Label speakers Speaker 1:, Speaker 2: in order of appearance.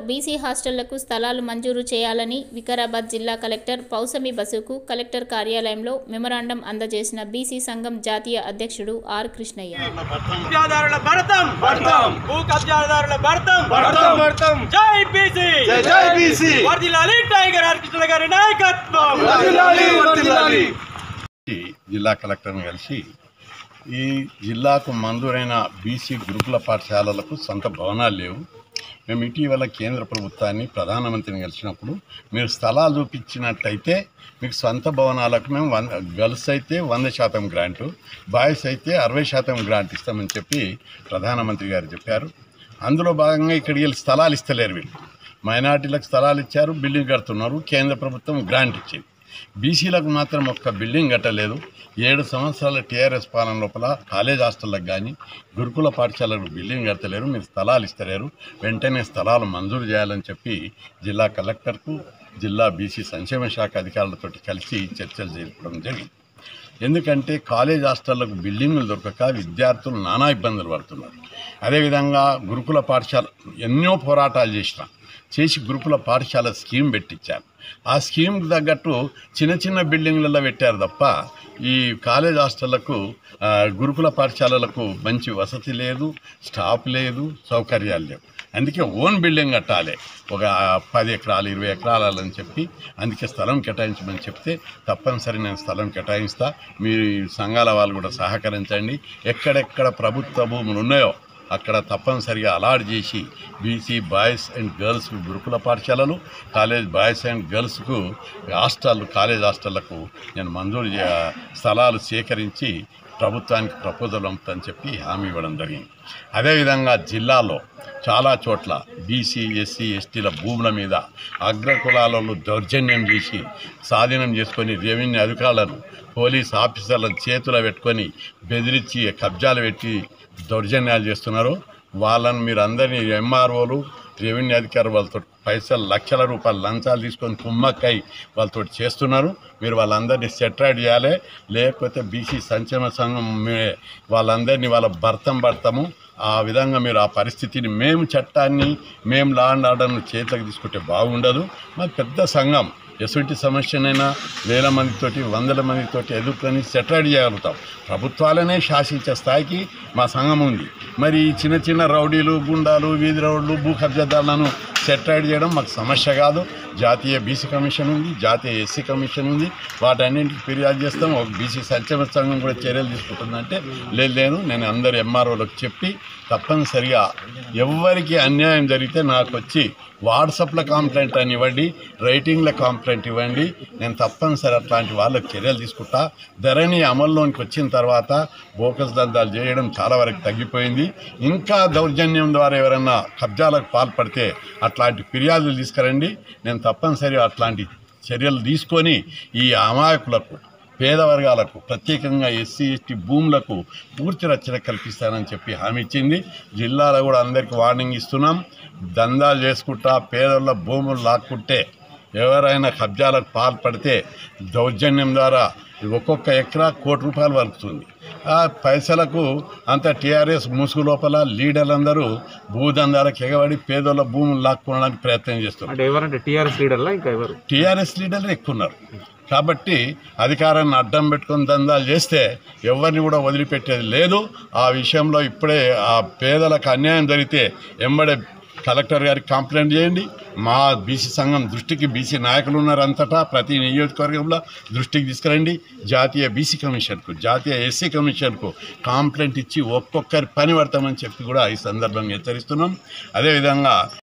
Speaker 1: BC హాస్టళ్లకు స్థలాలు మంజూరు చేయాలని వికారాబాద్ జిల్లా కలెక్టర్ పౌసమి బసుకు కలెక్టర్ కార్యాలయంలో మెమరాండం అందజేసిన బీసీ సంఘం జాతీయ అధ్యక్షుడు ఆర్ కృష్ణయ్య
Speaker 2: కబ్జాదారుల భరతం
Speaker 3: భరతం.
Speaker 2: భూ కబ్జాదారుల భరతం
Speaker 3: భరతం భరతం
Speaker 2: జై బీసీ
Speaker 3: జై జై బీసీ
Speaker 2: వర్దిలాలి టైగర్ హరికృష్ణ గారి నాయకత్వం
Speaker 3: వర్ధిల్లాలి వర్ధిల్లాలి
Speaker 4: ఈ జిల్లా కలెక్టర్ని కలిసి ఈ జిల్లాకు మంజూరైన బీసీ గురుకుల పాఠశాలలకు సొంత భవనాలు లేవు మేము ఇటీవల కేంద్ర ప్రభుత్వాన్ని ప్రధానమంత్రిని కలిసినప్పుడు మీరు స్థలాలు చూపించినట్టయితే మీకు సొంత భవనాలకు మేము వంద గర్ల్స్ అయితే వంద శాతం గ్రాంటు బాయ్స్ అయితే అరవై శాతం గ్రాంట్ ఇస్తామని చెప్పి ప్రధానమంత్రి గారు చెప్పారు అందులో భాగంగా ఇక్కడికి వెళ్ళి స్థలాలు ఇస్తలేరు వీళ్ళు మైనార్టీలకు స్థలాలు ఇచ్చారు బిల్డింగ్ కడుతున్నారు కేంద్ర ప్రభుత్వం గ్రాంట్ ఇచ్చింది బీసీలకు మాత్రం ఒక్క బిల్డింగ్ కట్టలేదు ఏడు సంవత్సరాల టీఆర్ఎస్ పాలన లోపల కాలేజ్ హాస్టళ్ళకు కానీ గురుకుల పాఠశాలకు బిల్డింగ్ కట్టలేరు మీరు స్థలాలు ఇస్తలేరు వెంటనే స్థలాలు మంజూరు చేయాలని చెప్పి జిల్లా కలెక్టర్కు జిల్లా బీసీ సంక్షేమ శాఖ అధికారులతో కలిసి చర్చలు జరపడం జరిగింది ఎందుకంటే కాలేజ్ హాస్టళ్లకు బిల్డింగులు దొరకక విద్యార్థులు నానా ఇబ్బందులు పడుతున్నారు అదేవిధంగా గురుకుల పాఠశాల ఎన్నో పోరాటాలు చేసిన చేసి గురుకుల పాఠశాల స్కీమ్ పెట్టించారు ఆ స్కీమ్కి తగ్గట్టు చిన్న చిన్న బిల్డింగ్లలో పెట్టారు తప్ప ఈ కాలేజ్ హాస్టళ్లకు ఆ, గురుకుల పాఠశాలలకు మంచి వసతి లేదు స్టాఫ్ లేదు సౌకర్యాలు లేవు అందుకే ఓన్ బిల్డింగ్ కట్టాలి ఒక పది ఎకరాలు ఇరవై ఎకరాలు అని చెప్పి అందుకే స్థలం కేటాయించమని చెప్తే తప్పనిసరి నేను స్థలం కేటాయిస్తా మీరు ఈ సంఘాల వాళ్ళు కూడా సహకరించండి ఎక్కడెక్కడ ప్రభుత్వ భూములు ఉన్నాయో అక్కడ తప్పనిసరిగా అలాట్ చేసి బీసీ బాయ్స్ అండ్ గర్ల్స్ గురుకుల పాఠశాలలు కాలేజ్ బాయ్స్ అండ్ గర్ల్స్కు హాస్టల్ కాలేజ్ హాస్టళ్లకు నేను మంజూరు చే స్థలాలు సేకరించి ప్రభుత్వానికి ప్రపోజల్ పంపుతాని చెప్పి హామీ ఇవ్వడం జరిగింది అదేవిధంగా జిల్లాలో చాలా చోట్ల బీసీ ఎస్సీ ఎస్టీల భూముల మీద అగ్రకులాలలో దౌర్జన్యం చేసి స్వాధీనం చేసుకొని రెవెన్యూ అధికారులను పోలీస్ ఆఫీసర్లను చేతులు పెట్టుకొని బెదిరించి కబ్జాలు పెట్టి దౌర్జన్యాలు చేస్తున్నారు వాళ్ళని మీరు అందరినీ ఎంఆర్ఓలు రెవెన్యూ అధికారులు వాళ్ళతో పైసలు లక్షల రూపాయలు లంచాలు తీసుకొని కుమ్మక్కై వాళ్ళతో చేస్తున్నారు మీరు వాళ్ళందరినీ సెటరైడ్ చేయాలి లేకపోతే బీసీ సంక్షేమ సంఘం మే- వాళ్ళందరినీ వాళ్ళ భర్తం పడతాము ఆ విధంగా మీరు ఆ పరిస్థితిని మేము చట్టాన్ని మేము లా అండ్ ఆర్డర్ను చేతిలోకి తీసుకుంటే బాగుండదు మా పెద్ద సంఘం ఎటువంటి సమస్యనైనా వేల మందితోటి వందల మందితోటి ఎదుర్కొని సెటరైడ్ చేయగలుగుతాం ప్రభుత్వాలనే శాసించే స్థాయికి మా సంఘం ఉంది మరి ఈ చిన్న చిన్న రౌడీలు గుండాలు వీధి రౌడీలు భూ కబ్జాదారులను సెటరైడ్ చేయడం మాకు సమస్య కాదు జాతీయ బీసీ కమిషన్ ఉంది జాతీయ ఎస్సీ కమిషన్ ఉంది వాటన్నింటికి ఫిర్యాదు చేస్తాం ఒక బీసీ సంక్షేమ సంఘం కూడా చర్యలు తీసుకుంటుందంటే లేదు లేదు నేను అందరు ఎంఆర్ఓలకు చెప్పి తప్పనిసరిగా ఎవరికి అన్యాయం జరిగితే నాకు వచ్చి వాట్సాప్లో కంప్లైంట్ అని ఇవ్వండి రైటింగ్లో కంప్లైంట్ ఇవ్వండి నేను తప్పనిసరి అట్లాంటి వాళ్ళకి చర్యలు తీసుకుంటా ధరణి అమల్లోనికి వచ్చిన తర్వాత బోకస్ దందాలు చేయడం చాలా వరకు తగ్గిపోయింది ఇంకా దౌర్జన్యం ద్వారా ఎవరైనా కబ్జాలకు పాల్పడితే అట్లాంటి ఫిర్యాదులు తీసుకురండి నేను తప్పనిసరి అట్లాంటి చర్యలు తీసుకొని ఈ అమాయకులకు పేద వర్గాలకు ప్రత్యేకంగా ఎస్సీ ఎస్టీ భూములకు పూర్తి రక్షణ కల్పిస్తానని చెప్పి హామీ ఇచ్చింది జిల్లాలో కూడా అందరికీ వార్నింగ్ ఇస్తున్నాం దందాలు చేసుకుంటా పేదల భూములు లాక్కుంటే ఎవరైనా కబ్జాలకు పాల్పడితే దౌర్జన్యం ద్వారా ఒక్కొక్క ఎకరా కోటి రూపాయలు వలుకుతుంది ఆ పైసలకు అంత టీఆర్ఎస్ ముసుగు లోపల లీడర్లందరూ భూదందాలకు ఎగబడి పేదోళ్ళ భూములు లాక్కోవడానికి ప్రయత్నం చేస్తున్నారు
Speaker 5: అంటే ఎవరంటే టీఆర్ఎస్ లీడర్లా ఇంకా ఎవరు
Speaker 4: టీఆర్ఎస్ లీడర్లు ఎక్కువ ఉన్నారు కాబట్టి అధికారాన్ని అడ్డం పెట్టుకొని దందాలు చేస్తే ఎవరిని కూడా వదిలిపెట్టేది లేదు ఆ విషయంలో ఇప్పుడే ఆ పేదలకు అన్యాయం జరిగితే ఎంబడే కలెక్టర్ గారికి కంప్లైంట్ చేయండి మా బీసీ సంఘం దృష్టికి బీసీ నాయకులు ఉన్నారు అంతటా ప్రతి నియోజకవర్గంలో దృష్టికి తీసుకురండి జాతీయ బీసీ కమిషన్కు జాతీయ ఎస్సీ కమిషన్కు కంప్లైంట్ ఇచ్చి ఒక్కొక్కరి పని పడతామని చెప్పి కూడా ఈ సందర్భంగా హెచ్చరిస్తున్నాం అదేవిధంగా